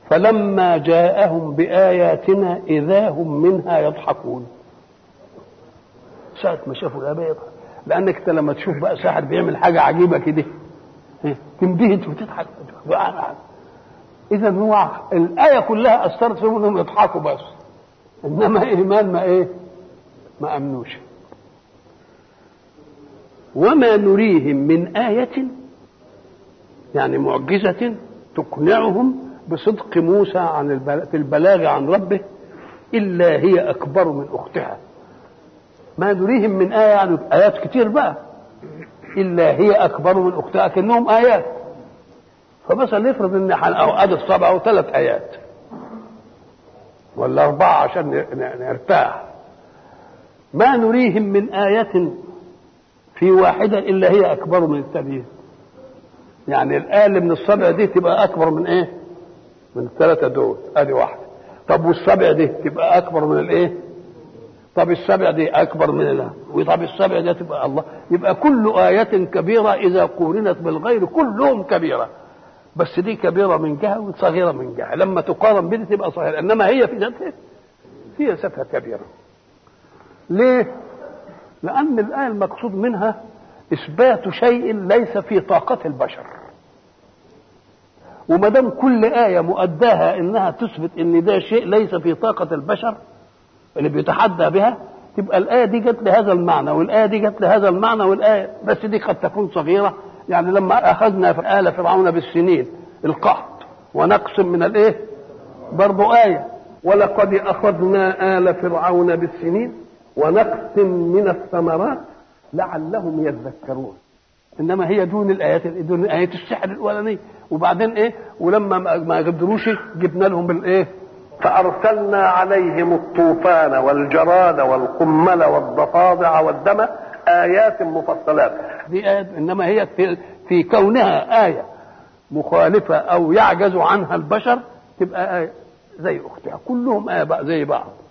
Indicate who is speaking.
Speaker 1: فلما جاءهم بآياتنا إذا هم منها يضحكون ساعة ما شافوا الآية يضحك لأنك أنت لما تشوف بقى ساحر بيعمل حاجة عجيبة كده تنبهت وتضحك إذا هو الآية كلها أثرت فيهم إنهم يضحكوا بس إنما إيمان ما إيه؟ ما أمنوش وما نريهم من آية يعني معجزة تقنعهم بصدق موسى عن في البلاغ عن ربه إلا هي أكبر من أختها ما نريهم من آية يعني آيات كتير بقى إلا هي أكبر من أختها كأنهم آيات فمثلا نفرض إن أو أدي السبعة أو ثلاث آيات ولا أربعة عشان نرتاح ما نريهم من آية في واحدة إلا هي أكبر من الثانية يعني الآية اللي من السبع دي تبقى أكبر من إيه؟ من الثلاثة دول أدي واحدة طب والسبع دي تبقى أكبر من الإيه؟ طب السبع دي أكبر من الله وطب السبع دي تبقى الله يبقى كل آية كبيرة إذا قورنت بالغير كلهم كبيرة بس دي كبيرة من جهة وصغيرة من جهة لما تقارن بدي تبقى صغيرة إنما هي في ذاتها هي ذاتها كبيرة ليه؟ لأن الآية المقصود منها إثبات شيء ليس في طاقة البشر وما دام كل آية مؤداها إنها تثبت إن ده شيء ليس في طاقة البشر اللي بيتحدى بها تبقى الآية دي جت لهذا المعنى والآية دي جت لهذا المعنى والآية بس دي قد تكون صغيرة يعني لما أخذنا في آل فرعون بالسنين القحط ونقص من الإيه؟ برضه آية ولقد أخذنا آل فرعون بالسنين ونقص من الثمرات لعلهم يذكرون انما هي دون الايات دون ايات السحر الاولانيه وبعدين ايه ولما ما قدروش جبنا لهم بالايه فارسلنا عليهم الطوفان والجراد والقمل والضفادع والدم ايات مفصلات دي آيات انما هي في, في كونها ايه مخالفه او يعجز عنها البشر تبقى ايه زي اختها كلهم ايه بقى زي بعض